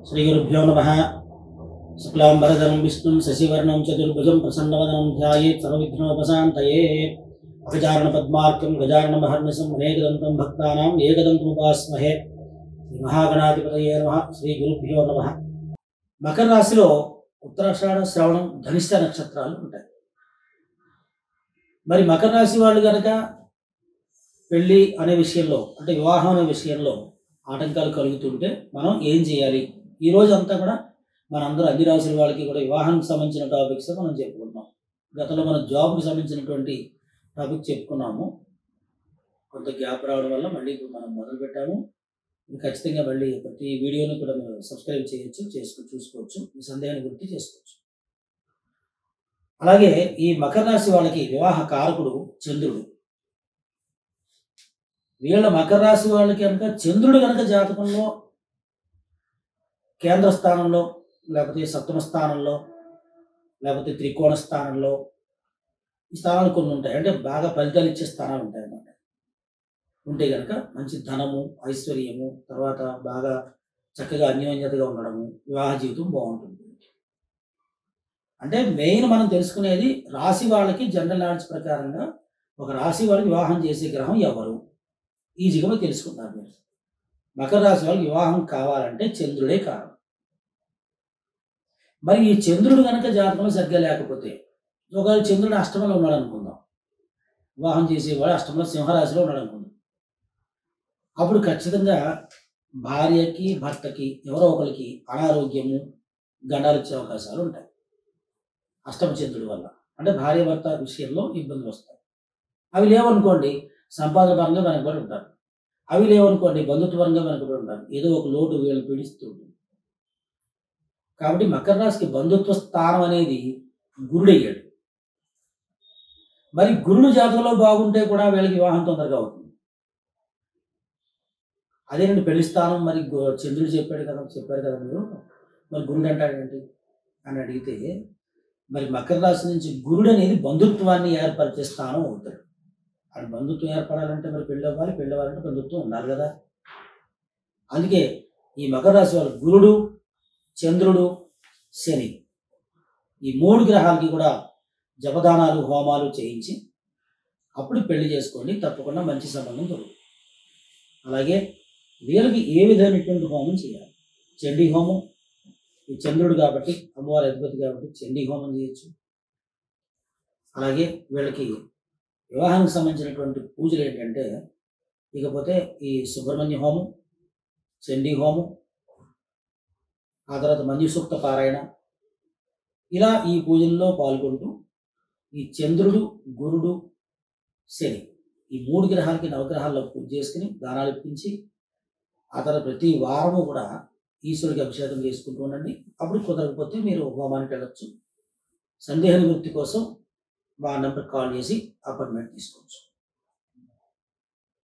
శ్రీగురుభ్యో నమ శుక్లాంబరధరం విష్ణుం శశివర్ణం చతుర్భుజం ప్రసన్నవదనం ధ్యాయేత్ సర్వవిఘ్నోపశాంతయే అపచారణ పద్మార్కం గజానన మహర్నిశం అనేకదంతం భక్తానాం ఏకదంతముపాస్మహే శ్రీ మహాగణాధిపతయే నమ శ్రీ గురుభ్యో నమ మకర రాశిలో ఉత్తరాషాఢ శ్రవణం ధనిష్ట నక్షత్రాలు ఉంటాయి మరి మకర రాశి వాళ్ళు కనుక పెళ్ళి అనే విషయంలో అంటే వివాహం అనే విషయంలో ఆటంకాలు కలుగుతుంటే మనం ఏం చేయాలి ఈ రోజు అంతా కూడా మనందరూ అన్ని రాసుల వాళ్ళకి కూడా వివాహానికి సంబంధించిన టాపిక్స్ మనం చెప్పుకుంటున్నాం గతంలో మన జాబ్కి సంబంధించినటువంటి టాపిక్ చెప్పుకున్నాము కొంత గ్యాప్ రావడం వల్ల మళ్ళీ ఇప్పుడు మనం మొదలు పెట్టాము మీరు ఖచ్చితంగా మళ్ళీ ప్రతి వీడియోని కూడా మీరు సబ్స్క్రైబ్ చేయొచ్చు చేసుకు చూసుకోవచ్చు మీ సందేహాన్ని గుర్తు చేసుకోవచ్చు అలాగే ఈ మకర రాశి వాళ్ళకి వివాహ కారకుడు చంద్రుడు వీళ్ళ మకర రాశి వాళ్ళకి కనుక చంద్రుడు కనుక జాతకంలో కేంద్ర స్థానంలో లేకపోతే సప్తమ స్థానంలో లేకపోతే త్రికోణ స్థానంలో ఈ స్థానాలు కొన్ని ఉంటాయి అంటే బాగా ఫలితాలు ఇచ్చే స్థానాలు ఉంటాయి అన్నమాట ఉంటే కనుక మంచి ధనము ఐశ్వర్యము తర్వాత బాగా చక్కగా అన్యోన్యతగా ఉండడము వివాహ జీవితం బాగుంటుంది అంటే మెయిన్ మనం తెలుసుకునేది రాశి వాళ్ళకి జనరల్ నాలెడ్జ్ ప్రకారంగా ఒక రాశి వాళ్ళకి వివాహం చేసే గ్రహం ఎవరు ఈజీగా తెలుసుకుంటారు మీరు మకర రాశి వాళ్ళకి వివాహం కావాలంటే చంద్రుడే కారణం మరి ఈ చంద్రుడు కనుక జాతకంలో సరిగ్గా లేకపోతే ఒకవేళ చంద్రుడు అష్టమంలో ఉన్నాడు అనుకుందాం వివాహం చేసేవాడు అష్టమంలో సింహరాశిలో ఉన్నాడు అనుకుందాం అప్పుడు ఖచ్చితంగా భార్యకి భర్తకి ఎవరో ఒకరికి అనారోగ్యము గండాలు వచ్చే అవకాశాలు ఉంటాయి అష్టమ చంద్రుడి వల్ల అంటే భార్య భర్త విషయంలో ఇబ్బందులు వస్తాయి అవి లేవనుకోండి సంపాదన పరంగా వెనకబడి ఉంటారు అవి లేవనుకోండి బంధుత్వ పరంగా వెనకబడి ఉంటారు ఏదో ఒక లోటు వీళ్ళని పీడిస్తూ ఉంటుంది కాబట్టి మకర రాశికి బంధుత్వ స్థానం అనేది గురుడు అయ్యాడు మరి గురుడు జాతకంలో బాగుంటే కూడా వీళ్ళకి వివాహం తొందరగా అవుతుంది అదేనండి పెళ్లి స్థానం మరి గు- చంద్రుడు చెప్పాడు కదా చెప్పారు కదా మీరు మరి గురుడు అంటాడేంటి అని అడిగితే మరి మకర రాశి నుంచి గురుడు అనేది బంధుత్వాన్ని ఏర్పరిచే స్థానం అవుతాడు అది బంధుత్వం ఏర్పడాలంటే మరి పెళ్ళి అవ్వాలి పెళ్ళి అవ్వాలంటే బంధుత్వం ఉండాలి కదా అందుకే ఈ మకర రాశి వాళ్ళు గురుడు చంద్రుడు శని ఈ మూడు గ్రహాలకి కూడా జపదానాలు హోమాలు చేయించి అప్పుడు పెళ్లి చేసుకోండి తప్పకుండా మంచి సంబంధం దొరుకుతుంది అలాగే వీళ్ళకి ఏ విధమైనటువంటి హోమం చేయాలి చండీ హోమం ఈ చంద్రుడు కాబట్టి అమ్మవారి అధిపతి కాబట్టి చండీ హోమం చేయొచ్చు అలాగే వీళ్ళకి వివాహానికి సంబంధించినటువంటి పూజలు ఏంటంటే ఇకపోతే ఈ సుబ్రహ్మణ్య హోమం చండీ హోమం ఆ తర్వాత మంజు సూక్త పారాయణ ఇలా ఈ పూజల్లో పాల్గొంటూ ఈ చంద్రుడు గురుడు శని ఈ మూడు గ్రహాలకి నవగ్రహాల్లో పూజ చేసుకుని దానాలు ఇప్పించి ఆ తర్వాత ప్రతి వారము కూడా ఈశ్వరుడికి అభిషేకం చేసుకుంటూ ఉండండి అప్పుడు కుదరకపోతే మీరు హోమానికి వెళ్ళొచ్చు సందేహ నివృత్తి కోసం మా నెంబర్ కాల్ చేసి అపాయింట్మెంట్ తీసుకోవచ్చు